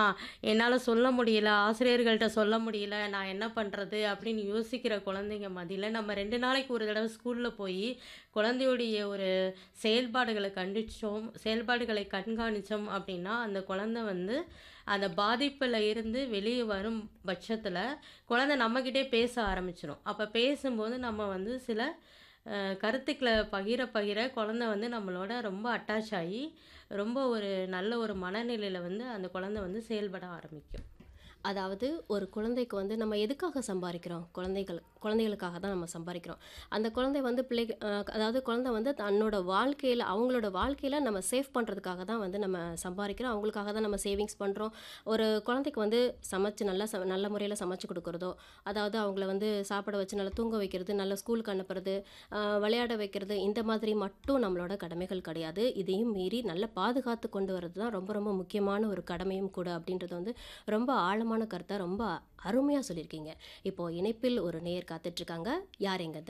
என்னால சொல்ல முடியல, ஆசிரியர்கள்ட்ட சொல்ல முடியல, நான் என்ன பண்றது? அப்படின்னு யோசிக்கிற குழந்தைங்க மத்தியில, நம்ம 2 நாளைக்கு ஒரு தடவ ஸ்கூல்ல போயி, குழந்தையுடைய ஒரு செயல்பாடுகள கண்டிச்சோம் செயல்பாடுகளை கண்காணிச்சோம் அப்படின்னா, அந்த குழந்தை வந்து அந்த பாதிப்புல இருந்து வெளிய வரும் பட்சத்தில, குழந்தை நம்மகிட்டயே பேச ஆரம்பிச்சுரும். அப்ப பேசும்போது நம்ம வந்து சில அ கருத்துக்கள பகிர பகிர குழந்தை வந்து நம்மளோட ரொம்ப அட்டாச் ஆயி, ரொம்ப ஒரு நல்ல ஒரு மனநிலையில வந்து அந்த குழந்தை வந்து செயல்பட ஆரம்பிக்கும். அதாவது ஒரு குழந்தைக்கு வந்து நம்ம எதுக்காக சம்பாரிக்கிறோம்? குழந்தைகள் குழந்தைகளுக்காக தான் நம்ம சம்பாரிக்கிறோம். அந்த குழந்தை வந்து பிள்ளைக அ அதாவது குழந்தை வந்து தன்னோட வாழ்க்கையில அவங்களோட வாழ்க்கையில நம்ம சேவ் பண்றதுக்காக தான் வந்து நம்ம சம்பாரிக்கிறோம். அவங்களுக்காக தான் நம்ம சேவிங்ஸ் பண்றோம். ஒரு குழந்தைக்கு வந்து சமைச்சு நல்லா ச நல்ல முறையில சமைச்சு குடுக்குறதோ, அதாவது அவங்கள வந்து சாப்பிட வச்சு நல்லா தூங்க வைக்கிறது, நல்ல ஸ்கூலுக்கு அனுப்புறது, அ விளையாட வைக்கிறது, இந்த மாதிரி மட்டும் நம்மளோட கடமைகள் கிடையாது. இதையும் மீறி நல்லா பாதுகாத்து கொண்டு வரது தான் ரொம்ப ரொம்ப முக்கியமான ஒரு கடமையும் கூட அப்படின்றது வந்து ரொம்ப ஆழமான கருத்தா ரொம்ப அருமையா சொல்லியிருக்கீங்க. இப்போ இணைப்பில் ஒரு நேயர் காத்துட்ருக்காங்க. யார் எங்கேருந்து?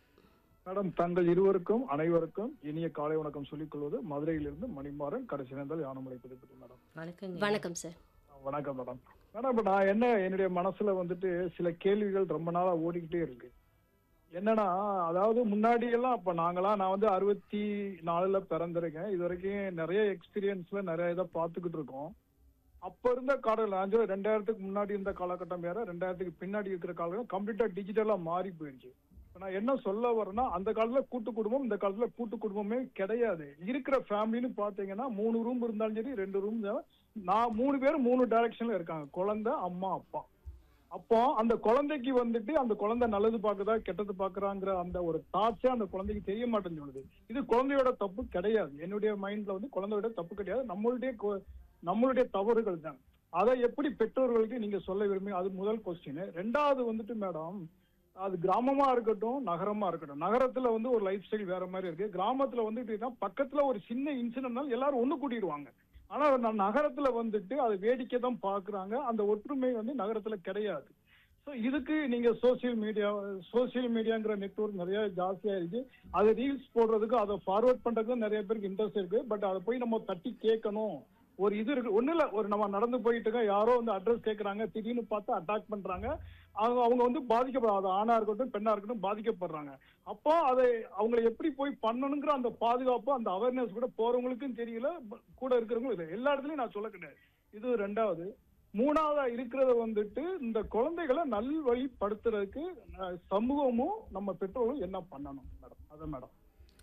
மேடம் தங்கள் இருவருக்கும் அனைவருக்கும் இனிய காலை வணக்கம் சொல்லிக் கொள்வது மதுரையிலிருந்து மணிமாறன் கடைசி நேர்ந்தால் யானமலை புதுப்பட்டி மேடம் வணக்கங்க. வணக்கம் சார். வணக்கம் மேடம் மேடம் இப்ப நான் என்ன என்னுடைய மனசுல வந்துட்டு சில கேள்விகள் ரொம்ப நாளா ஓடிக்கிட்டே இருக்கு என்னன்னா அதாவது முன்னாடி எல்லாம் அப்ப நாங்களாம் நான் வந்து அறுபத்தி நாலுல பிறந்திருக்கேன் இது வரைக்கும் நிறைய எக்ஸ்பீரியன்ஸ்ல நிறைய இதை பார்த்துக்கிட்டு இருக்கோம் அப்ப இருந்த காலம் நான் சொல்ல ரெண்டாயிரத்துக்கு முன்னாடி இருந்த காலகட்டம் வேற ரெண்டாயிரத்துக்கு பின்னாடி இருக்கிற காலகட்டம் கம்ப்ளீட்டா டிஜிட்டலா மாறி போயிடுச்சு இப்ப நான் என்ன சொல்ல வரேன்னா அந்த காலத்துல கூட்டு குடும்பம் இந்த காலத்துல கூட்டு குடும்பமே கிடையாது இருக்கிற ஃபேமிலின்னு பாத்தீங்கன்னா மூணு ரூம் இருந்தாலும் சரி ரெண்டு ரூம் நான் மூணு பேரும் மூணு டைரக்ஷன்ல இருக்காங்க குழந்தை அம்மா அப்பா அப்போ அந்த குழந்தைக்கு வந்துட்டு அந்த குழந்தை நல்லது பாக்குதா கெட்டது பாக்குறாங்கிற அந்த ஒரு தாட்ஸே அந்த குழந்தைக்கு தெரிய மாட்டேன்னு சொல்லுது இது குழந்தையோட தப்பு கிடையாது என்னுடைய மைண்ட்ல வந்து குழந்தையோட தப்பு கிடையாது நம்மளுடைய கு- நம்மளுடைய தவறுகள் தான் அதை எப்படி பெற்றோர்களுக்கு நீங்க சொல்ல விரும்பி அது முதல் கொஸ்டின் ரெண்டாவது வந்துட்டு மேடம் அது கிராமமா இருக்கட்டும் நகரமா இருக்கட்டும் நகரத்துல வந்து ஒரு லைஃப் ஸ்டைல் வேற மாதிரி இருக்கு கிராமத்துல வந்துட்டு பக்கத்துல ஒரு சின்ன இன்சிடென்ட்னால எல்லாரும் ஒண்ணு கூட்டிடுவாங்க ஆனா நான் நகரத்துல வந்துட்டு அதை வேடிக்கை தான் பாக்குறாங்க அந்த ஒற்றுமை வந்து நகரத்துல கிடையாது ஸோ இதுக்கு நீங்க சோசியல் மீடியா சோசியல் மீடியாங்கிற நெட்வொர்க் நிறைய ஜாஸ்தியா இருக்கு அதை ரீல்ஸ் போடுறதுக்கு அதை ஃபார்வர்ட் பண்றதுக்கு நிறைய பேருக்கு இன்ட்ரெஸ்ட் இருக்கு பட் அதை போய் நம்ம தட்டி கேட்கணும் ஒரு இது இருக்கு ஒண்ணு இல்ல ஒரு நம்ம நடந்து போயிட்டு இருக்க யாரோ வந்து அட்ரஸ் கேக்குறாங்க திடீர்னு பார்த்து அட்டாக் பண்றாங்க அவங்க அவங்க வந்து பாதிக்கப்படுறாங்க அது ஆணா இருக்கட்டும் பெண்ணா இருக்கட்டும் பாதிக்கப்படுறாங்க அப்போ அதை அவங்களை எப்படி போய் பண்ணணுங்கிற அந்த பாதுகாப்பு அந்த அவேர்னஸ் கூட போறவங்களுக்கும் தெரியல ப- கூட இருக்கிறவங்களும் இல்லை எல்லா இடத்துலயும் நான் சொல்ல கிடையாது இது ரெண்டாவது மூணாவதா இருக்கிறத வந்துட்டு இந்த குழந்தைகளை நல்வழிப்படுத்துறதுக்கு அஹ், சமூகமும் நம்ம பெற்றோர்களும் என்ன பண்ணணும் மேடம் அதான் மேடம்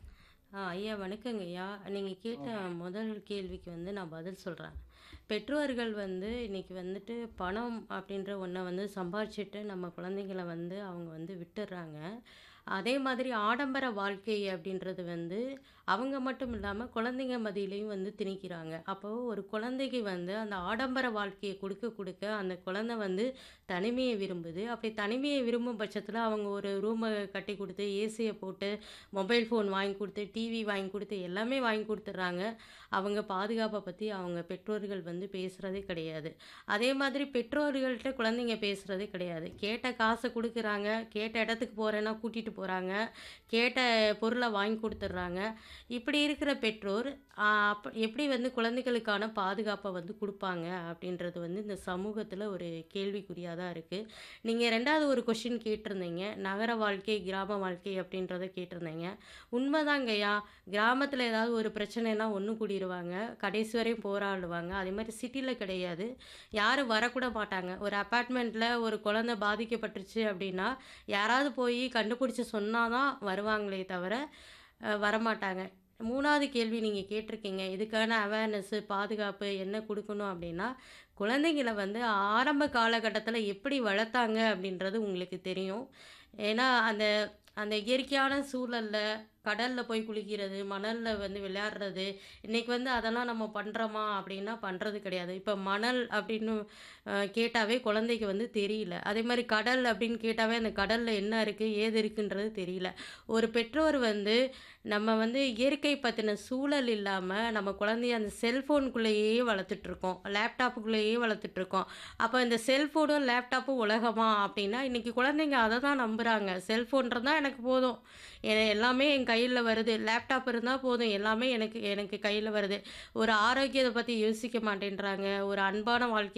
ஆ ஐயா வணக்கங்க ஐயா. நீங்க கேட்ட முதல் கேள்விக்கு வந்து நான் பதில் சொல்றேன். பெற்றோர்கள் வந்து இன்னைக்கு வந்துட்டு பணம் அப்படின்ற ஒண்ண வந்து சம்பாரிச்சுட்டு நம்ம குழந்தைங்கள வந்து அவங்க வந்து விட்டுர்றாங்க. அதே மாதிரி ஆடம்பர வாழ்க்கை அப்படின்றது வந்து அவங்க மட்டும் இல்லாம குழந்தைங்க மத்தியிலயும் வந்து திணிக்கிறாங்க. அப்போ ஒரு குழந்தைக்கு வந்து அந்த ஆடம்பர வாழ்க்கைய குடுக்க குடுக்க அந்த குழந்தை வந்து தனிமைய விரும்புது. அப்படி தனிமைய விரும்பும் பட்சத்தில அவங்க ஒரு ரூம கட்டி குடுத்து, ஏசிய போட்டு, மொபைல் ஃபோன் வாங்கி குடுத்து, டிவி வாங்கி குடுத்து எல்லாமே வாங்கி குடுத்துடுறாங்க. அவங்க பாதுகாப்ப பத்தி அவங்க பெற்றோர்கள் வந்து பேசுறதே கிடையாது. அதே மாதிரி பெற்றோர்கள்ட்ட குழந்தைங்க பேசுறதே கிடையாது. கேட்ட காச குடுக்குறாங்க, கேட்ட இடத்துக்கு போறேன்னா கூட்டிட்டு போறாங்க, கேட்ட பொருள வாங்கி குடுத்துடுறாங்க. இப்படி இருக்கிற பெற்றோர் ஆ அப்ப எப்படி வந்து குழந்தைகளுக்கான பாதுகாப்ப வந்து குடுப்பாங்க அப்படின்றது வந்து இந்த சமூகத்தில ஒரு கேள்விக்குறியா தான் இருக்கு. நீங்க 2வது ஒரு கொஸ்டின் கேட்டிருந்தீங்க. நகர வாழ்க்கை, கிராம வாழ்க்கை அப்படின்றத கேட்டிருந்தீங்க. உண்மைதாங்கய்யா. கிராமத்தில ஏதாவது ஒரு பிரச்சனைன்னா ஒண்ணு கூடிருவாங்க. கடைசி வரையும் போராடுவாங்க. அதே மாரி சிட்டில கிடையாது. யாரும் வரக்கூட மாட்டாங்க. ஒரு அபார்ட்மெண்ட்ல ஒரு குழந்தை பாதிக்கப்பட்டுருச்சு அப்படின்னா, யாராவது போய் கண்டுபிடிச்சு சொன்னா தான் வருவாங்களே தவிர, அ வரமாட்டாங்க. 3வது கேள்வி நீங்க கேட்டிருக்கீங்க. இதுக்கான அவேர்னஸ், பாதுகாப்பு என்ன குடுக்கணும் அப்படின்னா, குழந்தைங்கள வந்து ஆரம்ப காலகட்டத்தில எப்படி வளர்த்தாங்க அப்படின்றது உங்களுக்கு தெரியும். ஏன்னா அந்த அந்த இயற்கையான சூழல்ல கடல்ல போய் குளிக்கிறது, மணல்ல வந்து விளையாடுறது, இன்னைக்கு வந்து அதெல்லாம் நம்ம பண்றோமா அப்படின்னா பண்றது கிடையாது. இப்ப மணல் அப்படின்னு அ கேட்டாவே குழந்தைக்கு வந்து தெரியல. அதே மாரி கடல் அப்படின்னு கேட்டாவே அந்த கடல்ல என்ன இருக்கு, ஏது இருக்குன்றது தெரியல. ஒரு பெற்றோர் வந்து நம்ம வந்து இயற்கை பத்தின சூழல் இல்லாம நம்ம குழந்தைய அந்த செல்ஃபோனுக்குள்ளேயே வளர்த்துட்ருக்கோம். லேப்டாப்புக்குள்ளேயே வளர்த்துட்ருக்கோம். அப்ப இந்த செல்ஃபோனும், லேப்டாப்பும் உலகமா அப்படின்னா, இன்னைக்கு குழந்தைங்க அத தான் நம்புறாங்க. செல்ஃபோன் இருந்தா எனக்கு போதும். எ எல்லாமே என் கையில வருது. லேப்டாப் இருந்தா போதும். எல்லாமே எனக்கு எனக்கு கையில வருது. ஒரு ஆரோக்கியத்த பத்தி யோசிக்க மாட்டேன்றாங்க. ஒரு அன்பான வாழ்க்கை